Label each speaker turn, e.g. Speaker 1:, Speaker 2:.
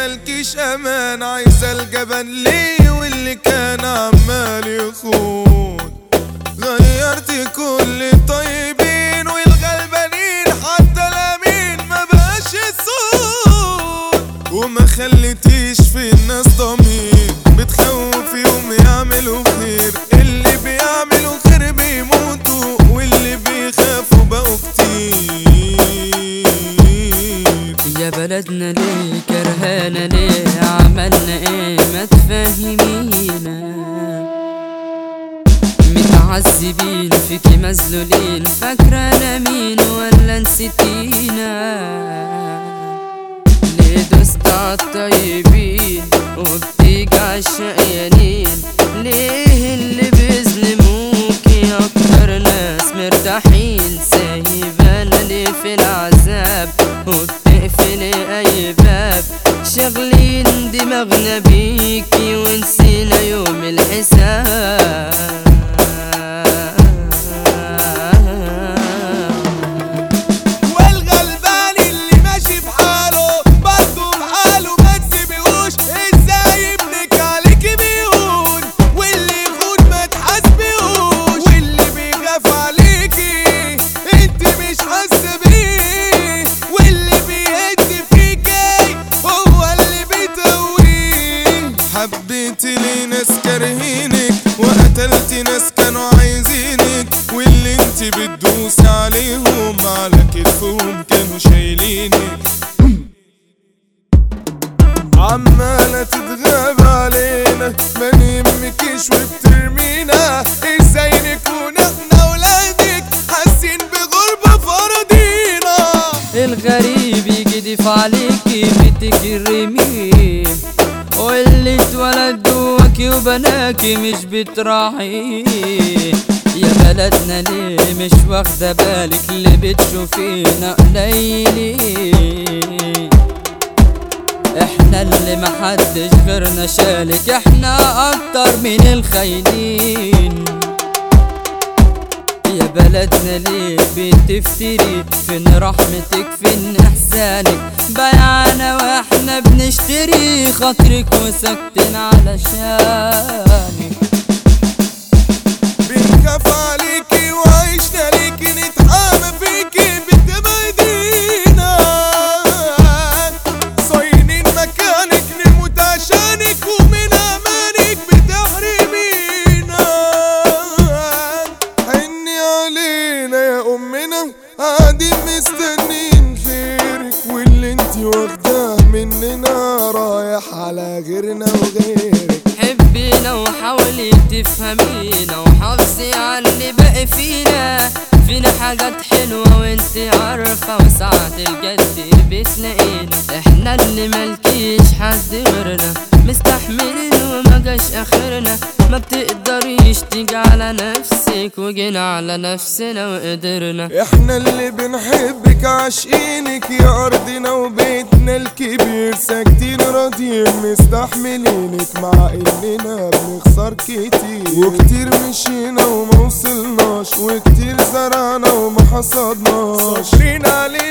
Speaker 1: ملكيش امان عايزة الجبل ليه واللي كان عمال يخون غيرت كل الطيبين والغلبانين حتى الامين ما بقاش يصون وما خليتيش في الناس ضمير بتخوف يوم يعملوا خير اللي بيعملوا خير بيموتوا واللي بيخافوا بقوا كتير
Speaker 2: يا بلدنا ليه كرهانا ليه عملنا ايه ما تفهمينا متعذبين فيكي مذلولين فاكرانا مين ولا نسيتينا ليه دوست عالطيبين وبتيجي عالشقيانين ليه اللي بيظلموكي اكتر ناس مرتاحين سايبانا ليه في العذاب وبتقفلي اي باب شاغلين دماغنا بيكي ونسينا يوم الحساب
Speaker 1: والغلبان اللي ماشي في حاله برضه في حاله ما تسيبيهوش ازاي ابنك عليك بيهون واللي يخون ما تحاسبيهوش واللي بيخاف عليكي انت مش حاسه بيه واللي بيهد فيكي هو اللي بيتويه حبيتي لي ناس كارهينك وقتلتي ناس كانوا عايزينك واللي انت بتدوسي عليهم على كتفهم كانوا شايلينك عمالة تتغاب علينا ما نهمكيش وبترمينا ازاي نكون احنا ولادك حاسين بغربة في اراضينا
Speaker 2: الغريب يجدف عليكي بتكرميه واللي اتولد جواكي وبناكي مش بتراعيه يا بلدنا ليه مش واخدة بالك اللي بتشوفينا قليلين احنا اللي محدش غيرنا شالك احنا اكتر من الخاينين يا بلدنا ليه بتفتري فين رحمتك فين احسانك بيعنا واحنا بنشتري خاطرك وسكتين علشانك
Speaker 1: بنخاف عليكي وعيشنا ليكي نتحامى فيكي بتبعدينا صاينين مكانك نموت عشانك ومن امانك بتحرمينا حني علينا يا امنا قاعدين مستنين خيرك واللي انتي واخداه مننا رايح على غيرنا وغيرك
Speaker 2: حبينا وحاولي تفهمينا وحافظي على اللي باقي فينا فينا حاجات حلوة وانت عارفة وساعة الجد بتلاقينا احنا اللي ملكيش حد غيرنا مستحملين وما جاش اخرنا ما بتقدريش تيجي على نفسك وجينا على نفسنا وقدرنا
Speaker 1: احنا اللي بنحبك عاشقينك يا ارضنا وبيتنا الكبير ساكتين راضيين مستحملينك مع اننا بنخسر كتير وكتير مشينا وما وصلناش وكتير زرعنا وما حصدناش صابرين عليك